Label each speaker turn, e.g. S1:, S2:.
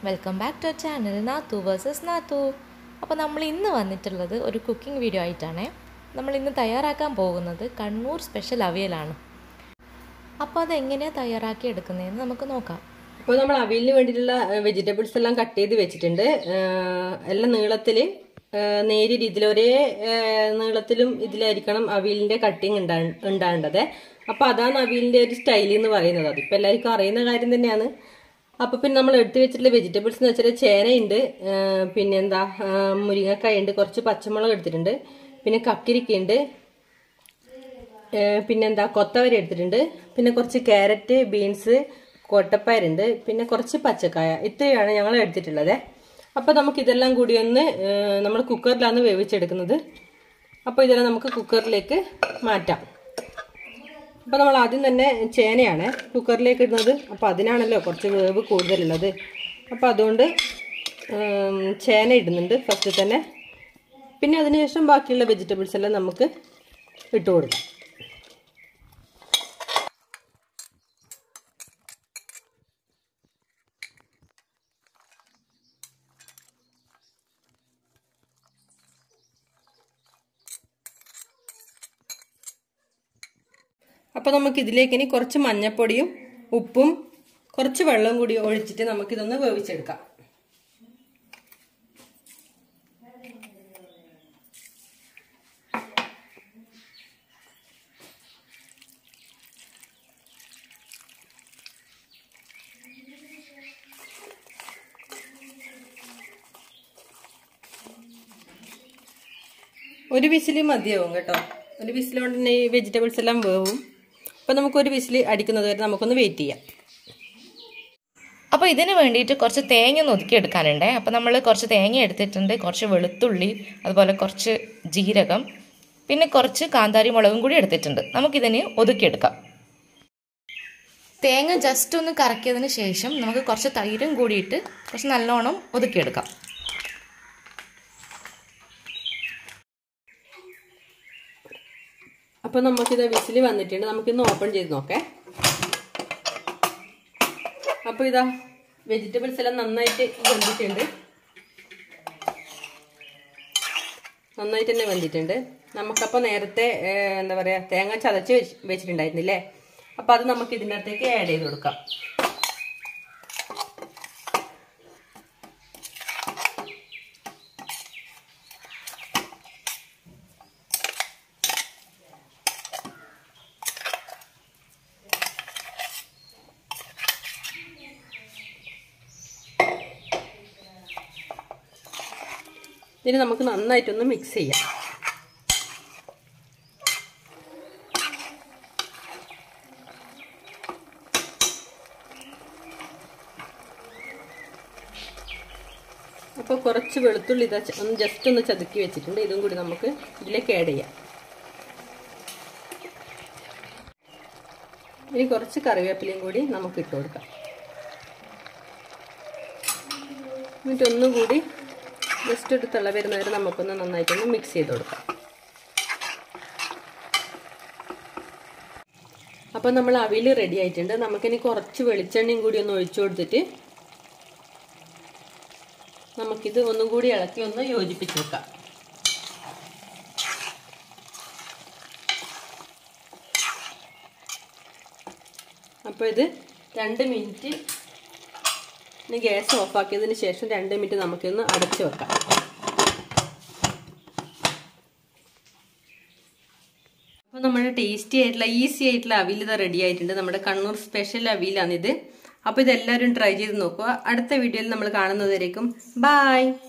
S1: welcome back to channel നാത്തു versus നാത്തു അപ്പോൾ നമ്മൾ ഇന്ന് വന്നിട്ടുള്ളത് ഒരു കുക്കിംഗ് വീഡിയോ ആയിട്ടാണ് നമ്മൾ ഇന്ന് തയ്യാറാക്കാൻ പോകുന്നത് കണ്ണൂർ സ്പെഷ്യൽ അവിയലാണ് അപ്പോൾ അതെങ്ങനെയാണ് തയ്യാറാക്കി എടുക്കുന്നതെന്ന് നമുക്ക് നോക്കാം
S2: അപ്പോൾ നമ്മൾ അവിയലിന് വേണ്ടിയിട്ടുള്ള വെജിറ്റബിൾസ് എല്ലാം കട്ട് ചെയ്ത് വെച്ചിട്ടുണ്ട് ഏഹ് എല്ലാം നീളത്തിൽ നേരിയ രീതിയിൽ ഒരേ ഏഹ് നീളത്തിലും ഇതിലായിരിക്കണം അവിയലിന്റെ കട്ടിങ് ഉണ്ടാ ഉണ്ടാകേണ്ടത് അപ്പോൾ അതാണ് അവിയലിന്റെ ഒരു സ്റ്റൈൽ എന്ന് പറയുന്നത് അതിപ്പോൾ എല്ലാവർക്കും അറിയുന്ന കാര്യം തന്നെയാണ് അപ്പോൾ പിന്നെ നമ്മൾ എടുത്തു വെച്ചിട്ടുള്ള വെജിറ്റബിൾസ് എന്ന് വെച്ചാൽ ചേനയുണ്ട് ഏഹ് പിന്നെന്താ ഏഹ് മുരിങ്ങക്കായ ഉണ്ട് കുറച്ച് പച്ചമുളക് എടുത്തിട്ടുണ്ട് പിന്നെ കക്കിരിക്കയുണ്ട് ഏഹ് പിന്നെന്താ കൊത്തവരി എടുത്തിട്ടുണ്ട് പിന്നെ കുറച്ച് ക്യാരറ്റ് ബീൻസ് കൊട്ടപ്പയറുണ്ട് പിന്നെ കുറച്ച് പച്ചക്കായ ഇത്രയാണ് ഞങ്ങൾ എടുത്തിട്ടുള്ളത് അപ്പോൾ നമുക്ക് ഇതെല്ലാം കൂടി ഒന്ന് നമ്മൾ കുക്കറിലാണ് വേവിച്ചെടുക്കുന്നത് അപ്പോൾ ഇതെല്ലാം നമുക്ക് കുക്കറിലേക്ക് മാറ്റാം അപ്പോൾ നമ്മൾ ആദ്യം തന്നെ ചേനയാണ് കുക്കറിലേക്ക് ഇടുന്നത് അപ്പോൾ അതിനാണല്ലോ കുറച്ച് വേവ് കൂടുതലുള്ളത് അപ്പോൾ അതുകൊണ്ട് ഉം, ചേന ഇടുന്നുണ്ട് ഫസ്റ്റ് തന്നെ പിന്നെ അതിനുശേഷം ബാക്കിയുള്ള വെജിറ്റബിൾസ് എല്ലാം നമുക്ക് ഇട്ട് കൊടുക്കാം അപ്പോൾ നമുക്ക് ഇതിലേക്ക് ഇനി കുറച്ച് മഞ്ഞപ്പൊടിയും ഉപ്പും കുറച്ച് വെള്ളവും കൂടി ഒഴിച്ചിട്ട് നമുക്കിതൊന്ന് വേവിച്ചെടുക്കാം ഒരു വിസിൽ മതിയാവും കേട്ടോ ഒരു വിസിൽ കൊണ്ട് തന്നെ ഈ വെജിറ്റബിൾസ് എല്ലാം വേവും അപ്പോൾ നമുക്ക് ഒരു വിസിൽ അടിക്കുന്നത് വരെ നമുക്കൊന്ന് വെയിറ്റ് ചെയ്യാം
S1: അപ്പോൾ ഇതിന് വേണ്ടിയിട്ട് കുറച്ച് തേങ്ങ ഒന്ന് ഒതുക്കിയെടുക്കാനുണ്ട് അപ്പോൾ നമ്മൾ കുറച്ച് തേങ്ങ എടുത്തിട്ടുണ്ട് കുറച്ച് വെളുത്തുള്ളി അതുപോലെ കുറച്ച് ജീരകം പിന്നെ കുറച്ച് കാന്താരി മുളകും കൂടി എടുത്തിട്ടുണ്ട് നമുക്കിതിന് ഒതുക്കിയെടുക്കാം തേങ്ങ ജസ്റ്റ് ഒന്ന് കറക്കിയതിന് ശേഷം നമുക്ക് കുറച്ച് തൈരും കൂടിയിട്ട് കുറച്ച് നല്ലോണം ഒതുക്കിയെടുക്കാം
S2: അപ്പോൾ നമുക്കിത് വിസിൽ വന്നിട്ടുണ്ട് നമുക്കിന്ന് ഓപ്പൺ ചെയ്ത് നോക്കേ അപ്പോൾ ഇതാ വെജിറ്റബിൾസ് എല്ലാം നന്നായിട്ട് വെന്തിട്ടുണ്ട് നന്നായിട്ട് തന്നെ വെന്തിട്ടുണ്ട് നമുക്കപ്പോൾ നേരത്തെ ഏഹ്, എന്താ പറയുക തേങ്ങ ചതച്ച് വെച്ച് വെച്ചിട്ടുണ്ടായിരുന്നില്ലേ അപ്പോൾ അത് നമുക്ക് ഇതിൻ്റെ അകത്തേക്ക് ആഡ് ചെയ്ത് കൊടുക്കാം ഇതിന് നമുക്ക് നന്നായിട്ടൊന്ന് മിക്സ് ചെയ്യാം അപ്പോൾ കുറച്ച് വെളുത്തുള്ളി ഇതാ ച- ഒന്ന് ജസ്റ്റ് ഒന്ന് ചതുക്കി വെച്ചിട്ടുണ്ട് ഇതും കൂടി നമുക്ക് ഇതിലേക്ക് ആഡ് ചെയ്യാം ഇനി കുറച്ച് കറിവേപ്പിലയും കൂടി നമുക്ക് ഇട്ട് കൊടുക്കാം എന്നിട്ട് ഒന്നും കൂടി ജസ്റ്റ് ഒരു തിള വരുന്നവരെ നമുക്കൊന്ന് നന്നായിട്ടൊന്ന് മിക്സ് ചെയ്ത് കൊടുക്കാം അപ്പോൾ നമ്മൾ അവിയൽ റെഡി ആയിട്ടുണ്ട് നമുക്കിനി കുറച്ച് വെളിച്ചെണ്ണയും കൂടി ഒന്ന് ഒഴിച്ചു കൊടുത്തിട്ട് നമുക്കിത് ഒന്നും കൂടി ഇളക്കി ഒന്ന് യോജിപ്പിച്ച് വെക്കാം അപ്പോൾ ഇത് രണ്ട് മിനിറ്റ് ഇനി ഗ്യാസ് ഓഫാക്കിയതിന് ശേഷം രണ്ട് മിനിറ്റ് നമുക്കൊന്ന് അടച്ചു വെക്കാം അപ്പോൾ നമ്മുടെ ടേസ്റ്റി ആയിട്ടുള്ള ഈസി ആയിട്ടുള്ള അവിയൽ ഇത് റെഡി ആയിട്ടുണ്ട് നമ്മുടെ കണ്ണൂർ സ്പെഷ്യൽ അവിയലാണിത് അപ്പോൾ ഇതെല്ലാവരും ട്രൈ ചെയ്ത് നോക്കുക അടുത്ത വീഡിയോയിൽ നമ്മൾ കാണുന്നതായിരിക്കും ബായ്